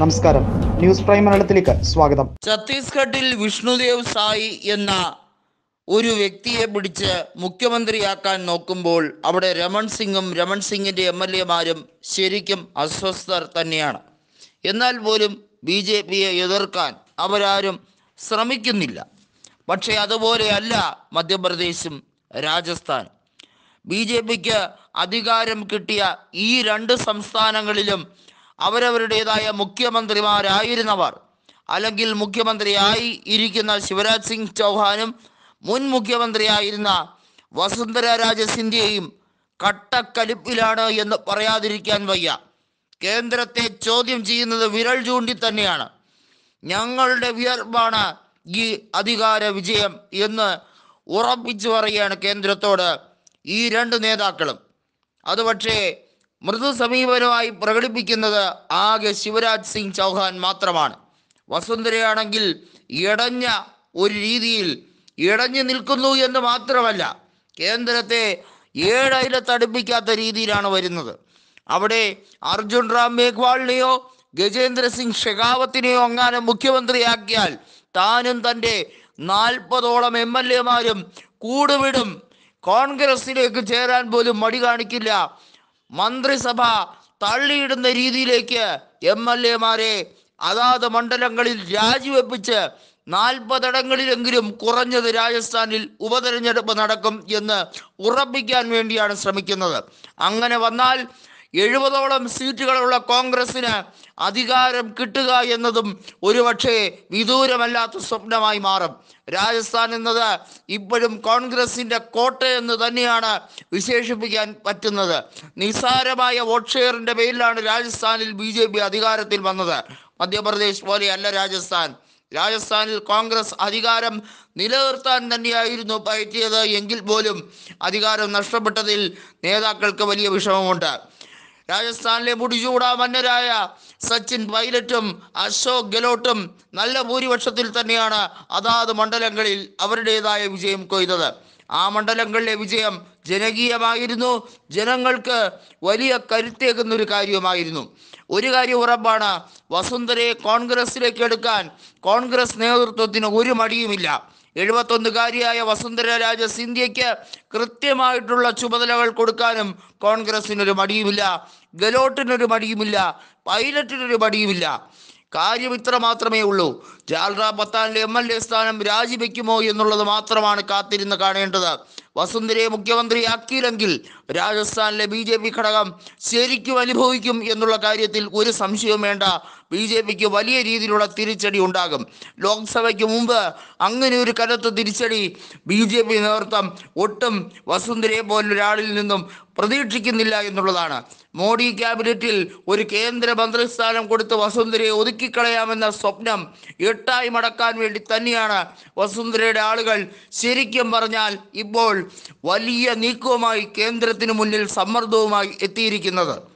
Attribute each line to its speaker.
Speaker 1: നമസ്കാരം news prime മലയാളത്തിലേക്ക് സ്വാഗതം
Speaker 2: ഛത്തീസ്ഗഡിൽ വിഷ്ണുദേവ് സായി എന്ന ഒരു വ്യക്തിയെ പിടിച്ച് മുഖ്യമന്ത്രിയാക്കാൻ നോക്കുമ്പോൾ അവിടെ രമൺ സിംഗും രമൺ സിംഗിൻ്റെ എം എൽ എമാരും ശരിക്കും അസ്വസ്ഥർ തന്നെയാണ് എന്നാൽ പോലും ബി ജെ പിയെ എതിർക്കാൻ അവരാരും ശ്രമിക്കുന്നില്ല പക്ഷേ അതുപോലെയല്ല മധ്യപ്രദേശും രാജസ്ഥാനും ബി ജെ പിക്ക് അധികാരം കിട്ടിയ ഈ രണ്ട് സംസ്ഥാനങ്ങളിലും അവരവരുടേതായ മുഖ്യമന്ത്രിമാരായിരുന്നവർ അല്ലെങ്കിൽ മുഖ്യമന്ത്രിയായി ഇരിക്കുന്ന ശിവരാജ് സിംഗ് ചൗഹാനും മുൻ മുഖ്യമന്ത്രിയായിരുന്ന വസുന്ധര രാജ സിന്ധ്യയും കട്ടക്കലിപ്പിലാണ് എന്ന് പറയാതിരിക്കാൻ വയ്യ കേന്ദ്രത്തെ ചോദ്യം ചെയ്യുന്നത് വിരൽ ചൂണ്ടി തന്നെയാണ് ഞങ്ങളുടെ വിയർപ്പാണ് ഈ അധികാര വിജയം എന്ന് ഉറപ്പിച്ചു പറയുകയാണ് കേന്ദ്രത്തോട് ഈ രണ്ട് നേതാക്കളും അത് പക്ഷേ മൃദു സമീപനമായി പ്രകടിപ്പിക്കുന്നത് ആകെ ശിവരാജ് സിംഗ് ചൗഹാൻ മാത്രമാണ് വസുന്ധരയാണെങ്കിൽ ഇടഞ്ഞ ഒരു രീതിയിൽ ഇടഞ്ഞു നിൽക്കുന്നു എന്ന് മാത്രമല്ല കേന്ദ്രത്തെ ഏഴയില തടുപ്പിക്കാത്ത രീതിയിലാണ് വരുന്നത് അവിടെ അർജുൻ റാം മേഘ്വാളിനെയോ ഗജേന്ദ്ര സിംഗ് ഷെഖാവത്തിനെയോ അങ്ങനെ മുഖ്യമന്ത്രിയാക്കിയാൽ താനും തൻ്റെ നാൽപ്പതോളം എം എൽ എമാരും കൂടുവിടും കോൺഗ്രസിലേക്ക് ചേരാൻ പോലും മടി കാണിക്കില്ല മന്ത്രിസഭ തള്ളിയിടുന്ന രീതിയിലേക്ക് എം എൽ എമാരെ അതാത് മണ്ഡലങ്ങളിൽ രാജിവെപ്പിച്ച് നാൽപ്പതിടങ്ങളിലെങ്കിലും കുറഞ്ഞത് രാജസ്ഥാനിൽ ഉപതെരഞ്ഞെടുപ്പ് നടക്കും എന്ന് ഉറപ്പിക്കാൻ വേണ്ടിയാണ് ശ്രമിക്കുന്നത് അങ്ങനെ വന്നാൽ എഴുപതോളം സീറ്റുകളുള്ള കോൺഗ്രസിന് അധികാരം കിട്ടുക എന്നതും ഒരുപക്ഷെ വിദൂരമല്ലാത്ത സ്വപ്നമായി മാറും രാജസ്ഥാൻ എന്നത് ഇപ്പോഴും കോൺഗ്രസിന്റെ കോട്ടയെന്ന് തന്നെയാണ് വിശേഷിപ്പിക്കാൻ പറ്റുന്നത് നിസ്സാരമായ വോട്ട് ഷെയറിന്റെ പേരിലാണ് രാജസ്ഥാനിൽ ബി ജെ പി അധികാരത്തിൽ വന്നത് മധ്യപ്രദേശ് പോലെയല്ല രാജസ്ഥാൻ രാജസ്ഥാനിൽ കോൺഗ്രസ് അധികാരം നിലനിർത്താൻ തന്നെയായിരുന്നു പയറ്റിയത് എങ്കിൽ പോലും അധികാരം നഷ്ടപ്പെട്ടതിൽ നേതാക്കൾക്ക് വലിയ വിഷമമുണ്ട് രാജസ്ഥാനിലെ മുടിചൂടാ മന്നരായ സച്ചിൻ പൈലറ്റും അശോക് ഗെലോട്ടും നല്ല ഭൂരിപക്ഷത്തിൽ തന്നെയാണ് അതാത് മണ്ഡലങ്ങളിൽ അവരുടേതായ വിജയം കൊയ്തത് ആ മണ്ഡലങ്ങളിലെ വിജയം ജനകീയമായിരുന്നു ജനങ്ങൾക്ക് വലിയ കരുത്തേകുന്ന ഒരു കാര്യമായിരുന്നു ഒരു കാര്യം ഉറപ്പാണ് വസുന്ധരയെ കോൺഗ്രസിലേക്ക് എടുക്കാൻ കോൺഗ്രസ് നേതൃത്വത്തിന് ഒരു മടിയുമില്ല എഴുപത്തൊന്നുകാരിയായ വസുന്ധര രാജ സിന്ധ്യയ്ക്ക് കൃത്യമായിട്ടുള്ള ചുമതലകൾ കൊടുക്കാനും കോൺഗ്രസിനൊരു മടിയുമില്ല ഗലോട്ടിനൊരു മടിയുമില്ല പൈലറ്റിനൊരു മടിയുമില്ല കാര്യം ഇത്ര മാത്രമേ ഉള്ളൂ ജാൽറ പത്താനിലെ എം എൽ എ സ്ഥാനം രാജിവെക്കുമോ എന്നുള്ളത് മാത്രമാണ് കാത്തിരുന്ന് കാണേണ്ടത് വസുന്ധരയെ മുഖ്യമന്ത്രിയാക്കിയില്ലെങ്കിൽ രാജസ്ഥാനിലെ ബി ജെ പി ഘടകം ശരിക്കും അനുഭവിക്കും എന്നുള്ള കാര്യത്തിൽ ഒരു സംശയവും വേണ്ട ബി ജെ പിക്ക് വലിയ രീതിയിലുള്ള തിരിച്ചടി ഉണ്ടാകും ലോക്സഭയ്ക്ക് മുമ്പ് അങ്ങനെ ഒരു കനത്ത തിരിച്ചടി ബി ജെ പി നേതൃത്വം ഒട്ടും വസുന്ധരയെ പോലൊരാളിൽ നിന്നും പ്രതീക്ഷിക്കുന്നില്ല എന്നുള്ളതാണ് മോഡി ക്യാബിനറ്റിൽ ഒരു കേന്ദ്ര മന്ത്രിസ്ഥാനം കൊടുത്ത് വസുന്ധരയെ ഒതുക്കിക്കളയാമെന്ന സ്വപ്നം എട്ടായി മടക്കാൻ വേണ്ടി തന്നെയാണ് വസുന്ധരയുടെ ആളുകൾ ശരിക്കും പറഞ്ഞാൽ ഇപ്പോൾ വലിയ നീക്കവുമായി കേന്ദ്രത്തിന് മുന്നിൽ സമ്മർദ്ദവുമായി എത്തിയിരിക്കുന്നത്